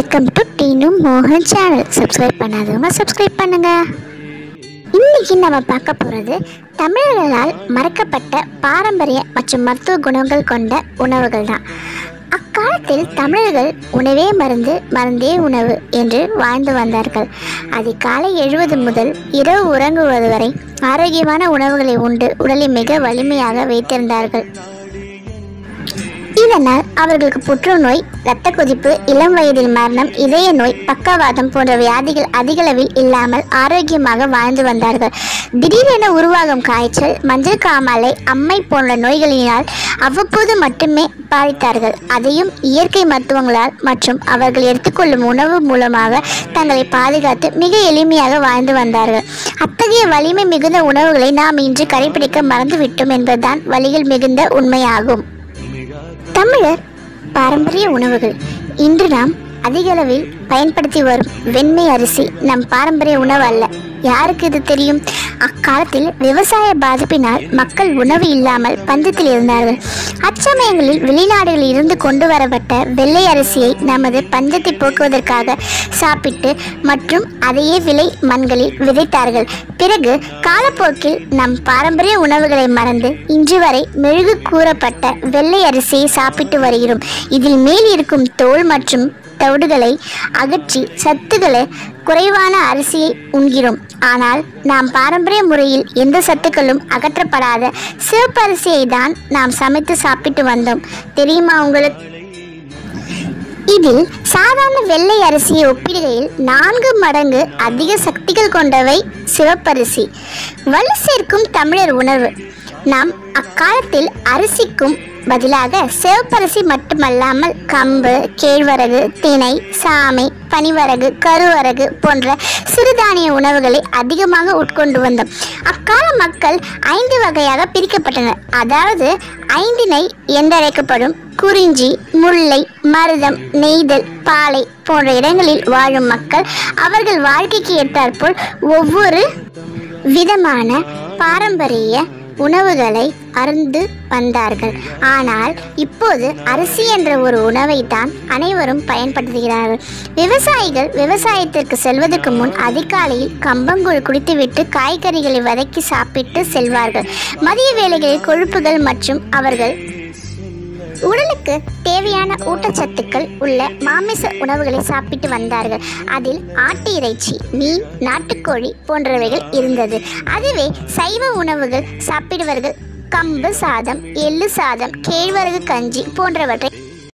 welcome to டீனு மோகன் channel subscribe பண்ணாதவங்க subscribe பண்ணுங்க இன்னைக்கு நம்ம பார்க்க போகிறது தமிழர்களால் மறக்கப்பட்ட பாரம்பரிய மற்றும் மருத்துவ குணங்கள் கொண்ட உணவுகள் தான் அக்காலத்தில் தமிழர்கள் உணவே மருந்து மருந்தே உணவு என்று வாழ்ந்து வந்தார்கள் அதிகாலை எழுவது முதல் இரவு உறங்குவது வரை ஆரோக்கியமான உணவுகளை உண்டு உடலை மிக வலிமையாக வைத்திருந்தார்கள் இதனால் அவர்களுக்கு புற்றுநோய் இரத்த கொதிப்பு இளம் வயதில் மரணம் இதய நோய் பக்கவாதம் போன்ற வியாதிகள் அதிகளவில் இல்லாமல் ஆரோக்கியமாக வாழ்ந்து வந்தார்கள் திடீரென உருவாகும் காய்ச்சல் மஞ்சள் காமாலை அம்மை போன்ற நோய்களினால் அவ்வப்போது மட்டுமே பாதித்தார்கள் அதையும் இயற்கை மருத்துவங்களால் மற்றும் அவர்கள் எடுத்துக்கொள்ளும் உணவு மூலமாக தங்களை பாதுகாத்து மிக எளிமையாக வாழ்ந்து வந்தார்கள் அத்தகைய வலிமை மிகுந்த உணவுகளை நாம் இன்று கடைபிடிக்க மறந்துவிட்டோம் என்பதுதான் வழிகள் மிகுந்த உண்மையாகும் தமிழர் பாரம்பரிய உணவுகள் இன்று நாம் அதிக அளவில் பயன்படுத்தி வரும் வெண்மை அரிசி நம் பாரம்பரிய உணவு அல்ல யாருக்கு இது தெரியும் அக்காலத்தில் விவசாய பாதிப்பினால் மக்கள் உணவு இல்லாமல் பஞ்சத்தில் இருந்தார்கள் அச்சமயங்களில் வெளிநாடுகளில் இருந்து கொண்டு வரப்பட்ட வெள்ளை அரிசியை நமது பஞ்சத்தை போக்குவதற்காக சாப்பிட்டு மற்றும் அதையே விலை மண்களில் விதைத்தார்கள் பிறகு காலப்போக்கில் நம் பாரம்பரிய உணவுகளை மறந்து இன்று வரை மெழுகு கூறப்பட்ட வெள்ளை அரிசியை சாப்பிட்டு வருகிறோம் இதில் மேல் இருக்கும் தோல் மற்றும் தவிடுகளை அகற்றி சத்துக்களை குறைவான அரிசியை உண்கிறோம் ஆனால் நாம் பாரம்பரிய முறையில் எந்த சத்துக்களும் அகற்றப்படாத சிவப்பு அரிசியை தான் நாம் சமைத்து சாப்பிட்டு வந்தோம் தெரியுமா உங்களுக்கு இதில் சாதாரண வெள்ளை அரிசியை ஒப்பிடுகையில் நான்கு மடங்கு அதிக சக்திகள் கொண்டவை சிவப்பரிசி வலு சேர்க்கும் தமிழர் உணவு நாம் அக்காலத்தில் அரிசிக்கும் பதிலாக சிவப்பரிசி மட்டுமல்லாமல் கம்பு கேழ்வரகு திணை சாமை பனிவரகு கருவரகு போன்ற சிறுதானிய உணவுகளை அதிகமாக உட்கொண்டு வந்தோம் அக்கால மக்கள் ஐந்து வகையாக பிரிக்கப்பட்டனர் அதாவது ஐந்திணை என்றழைக்கப்படும் குறிஞ்சி முல்லை மருதம் நெய்தல் பாலை போன்ற இடங்களில் வாழும் மக்கள் அவர்கள் வாழ்க்கைக்கு ஏற்றாற்போல் ஒவ்வொரு விதமான பாரம்பரிய உணவுகளை அருந்து வந்தார்கள் ஆனால் இப்போது அரிசி என்ற ஒரு உணவை தான் அனைவரும் பயன்படுத்துகிறார்கள் விவசாயிகள் விவசாயத்திற்கு செல்வதற்கு முன் அதிகாலையில் கம்பங்கூழ் குடித்துவிட்டு காய்கறிகளை வதக்கி சாப்பிட்டு செல்வார்கள் மதிய வேளைகளில் கொழுப்புகள் மற்றும் அவர்கள் உடலுக்கு தேவையான ஊட்டச்சத்துக்கள் உள்ள மாமிச உணவுகளை சாப்பிட்டு வந்தார்கள் அதில் ஆட்டு இறைச்சி மீன் நாட்டுக்கோழி போன்றவைகள் இருந்தது அதுவே சைவ உணவுகள் சாப்பிடுவர்கள் கம்பு சாதம் எள்ளு சாதம் கேழ்வரகு கஞ்சி போன்றவற்றை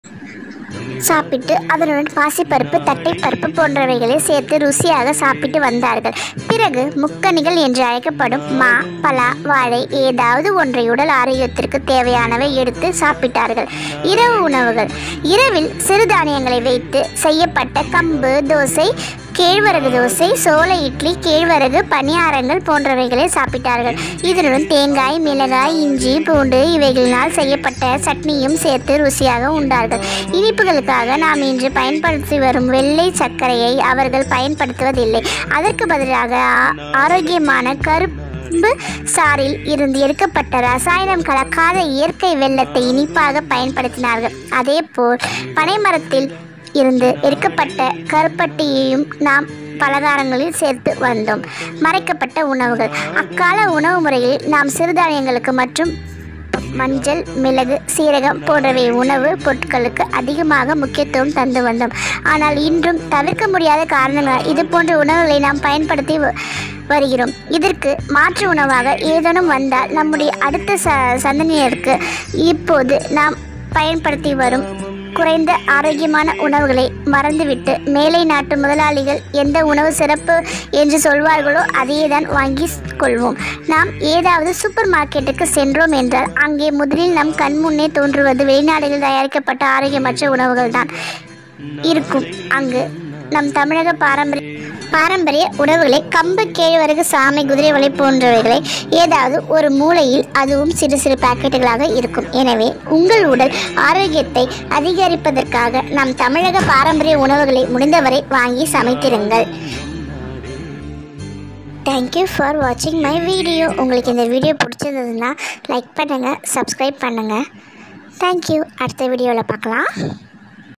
சாப்பிட்டு அதனுடன் பாசிப்பருப்பு தட்டைப்பருப்பு போன்றவைகளை சேர்த்து ருசியாக சாப்பிட்டு வந்தார்கள் பிறகு முக்கணிகள் என்று அழைக்கப்படும் மா பலா வாழை ஏதாவது ஒன்றை உடல் ஆரோக்கியத்திற்கு தேவையானவை எடுத்து சாப்பிட்டார்கள் இரவு உணவுகள் இரவில் சிறுதானியங்களை வைத்து செய்யப்பட்ட கம்பு தோசை கேழ்வரகு தோசை சோள இட்லி கேழ்வரகு பணியாரங்கள் போன்றவைகளை சாப்பிட்டார்கள் இதனுடன் தேங்காய் மிளகாய் இஞ்சி பூண்டு இவைகளினால் செய்யப்பட்ட சட்னியும் சேர்த்து ருசியாக உண்டார்கள் இனிப்புகளுக்காக நாம் இன்று பயன்படுத்தி வரும் வெள்ளை சர்க்கரையை அவர்கள் பயன்படுத்துவதில்லை அதற்கு பதிலாக ஆ- ஆரோக்கியமான கருப்பு கரும்பு சாறில் இருந்து எடுக்கப்பட்ட ரசாயனம் கலக்காத இயற்கை வெள்ளத்தை இனிப்பாக பயன்படுத்தினார்கள் அதேபோல் பனைமரத்தில் இருந்து எடுக்கப்பட்ட கருப்பட்டியையும் நாம் பலகாரங்களில் சேர்த்து வந்தோம் மறைக்கப்பட்ட உணவுகள் அக்கால உணவு முறையில் நாம் சிறுதானியங்களுக்கு மற்றும் மஞ்சள் மிளகு சீரகம் போன்றவை உணவு பொருட்களுக்கு அதிகமாக முக்கியத்துவம் தந்து வந்தோம் ஆனால் இன்றும் தவிர்க்க முடியாத காரணங்களால் இது போன்ற உணவுகளை நாம் பயன்படுத்தி வ- வருகிறோம் இதற்கு மாற்று உணவாக ஏதேனும் வந்தால் நம்முடைய அடுத்த ச சந்ததியினருக்கு இப்போது நாம் பயன்படுத்தி வரும் குறைந்த ஆரோக்கியமான உணவுகளை மறந்துவிட்டு மேலை நாட்டு முதலாளிகள் எந்த உணவு சிறப்பு என்று சொல்வார்களோ அதையே தான் வாங்கி கொள்வோம் நாம் ஏதாவது சூப்பர் மார்க்கெட்டுக்கு சென்றோம் என்றால் அங்கே முதலில் நம் கண் முன்னே தோன்றுவது வெளிநாடுகளில் தயாரிக்கப்பட்ட ஆரோக்கியமற்ற உணவுகள் தான் இருக்கும் அங்கு நம் தமிழக பாரம்பரிய பாரம்பரிய உணவுகளை கம்பு கேழ்வரகு சாமை குதிரைவலை போன்றவைகளை ஏதாவது ஒரு மூலையில் அதுவும் சிறு சிறு பாக்கெட்டுகளாக இருக்கும் எனவே உங்கள் உடல் ஆரோக்கியத்தை அதிகரிப்பதற்காக நம் தமிழக பாரம்பரிய உணவுகளை முடிந்தவரை வாங்கி சமைத்திருங்கள் தேங்க்யூ ஃபார் வாட்சிங் மை வீடியோ உங்களுக்கு இந்த வீடியோ பிடிச்சிருந்ததுன்னா லைக் பண்ணுங்கள் சப்ஸ்கிரைப் பண்ணுங்கள் தேங்க்யூ அடுத்த வீடியோவில் பார்க்கலாம்